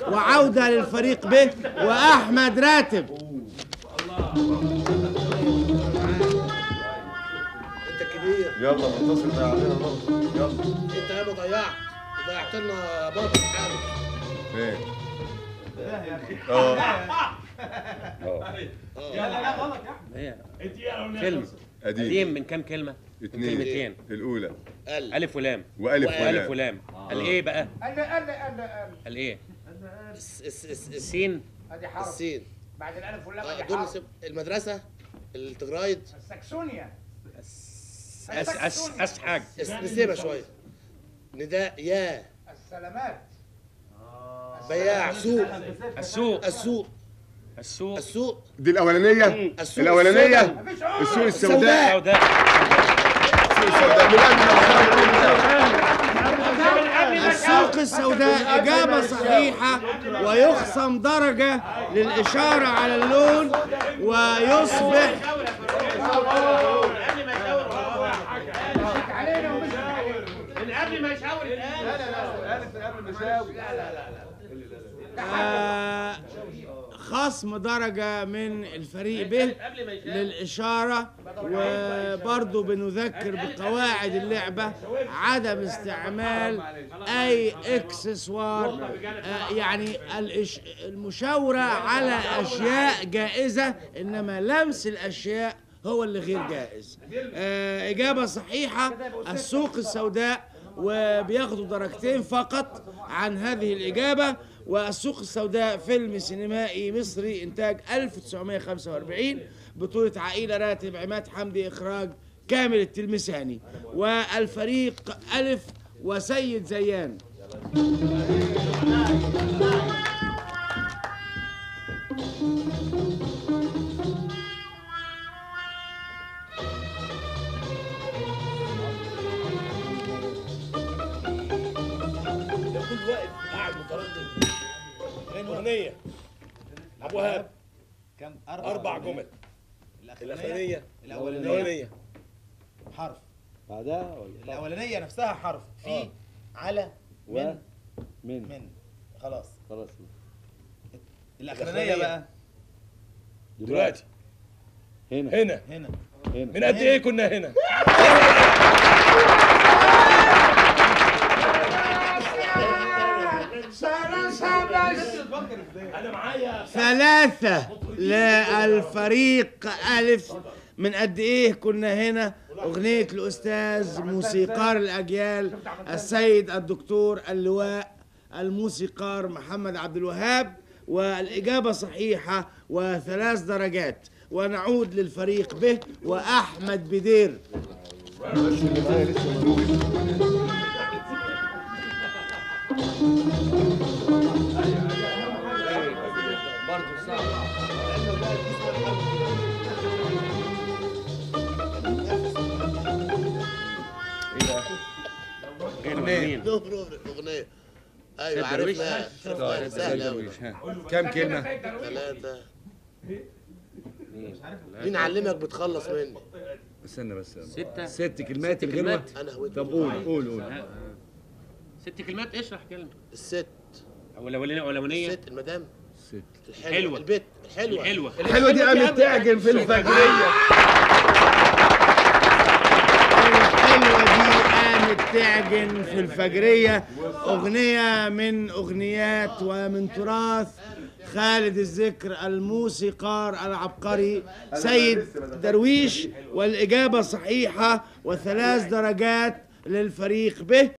وعودة للفريق ب وأحمد راتب انت كبير يلا منتصر ده علينا برضه يلا انت ياما ضيعت ضيعت لنا بطل حالك فين اه هي كلمة قديم قديم من كام كلمة؟ اتنين كلمتين الاولى قال ألف ولام والف ألف ولام ولام قال إيه بقى؟ قال لي قال لي قال لي قال قال إيه؟ الس- الس- الس- الس- السين ادي حرف السين بعد الالف واللام آه، ادي دول حرف نسيب- المدرسة التجرايد السكسونيا أس أس أس حاج اس- نسيبها شوية نداء يا السلامات بياع سوق السوق السوق السوق السوق دي الاولانيه السوق الاولانيه السوداء. مفيش عمر السوق السوداء سوداء السوق السوداء من قبل السوق السوداء إجابة صحيحة ويخصم درجة للإشارة على اللون ويصبح علينا ومش علينا آه، خصم درجة من الفريق ب للإشارة وبرضه بنذكر بقواعد اللعبة عدم استعمال أي إكسسوار آه، يعني الإش- المشاورة على أشياء جائزة إنما لمس الأشياء هو اللي غير جائز آه، إجابة صحيحة السوق السوداء وبياخدوا درجتين فقط عن هذه الإجابة والسوق السوداء فيلم سينمائي مصري إنتاج 1945 بطولة عائلة راتب عماد حمدي إخراج كامل التلمساني والفريق ألف وسيد زيان ده كل واقف قاعد متردد غني اغنيه ابو وهاب كم اربع جمل الاخرانيه الاخرانيه الاولانيه الاولانيه حرف بعدها ولا الاولانيه نفسها حرف في آه. على و من من من خلاص خلاص الاخرانيه الأخرانية. بقى دلوقتي هنا هنا هنا هنا من قد ايه كنا هنا انا معايا ثلاثة للفريق ألف من قد إيه كنا هنا أغنية الأستاذ موسيقار الأجيال السيد الدكتور اللواء الموسيقار محمد عبد الوهاب والإجابة صحيحة وثلاث درجات ونعود للفريق به وأحمد بدير اغنية دور اغنيه ايوه سيد درويش. عرفنا عرفنا سهل قوي كام كلمه ثلاثه مين علمك بتخلص مني استنى بس ستة ست كلمات ست الغنوه كلمات. انا هودي طب قول قول قول ست كلمات اشرح كلمة الست أو الأولانية أولانية الست المدام ست الحلوه حلوة. البيت الحلوه حلوة الحلوه دي قامت تعجن في الفجريه الحلوة دي قامت تعجن في الفجرية أغنية من أغنيات ومن تراث خالد الذكر الموسيقار العبقري سيد درويش والإجابة صحيحة وثلاث درجات للفريق به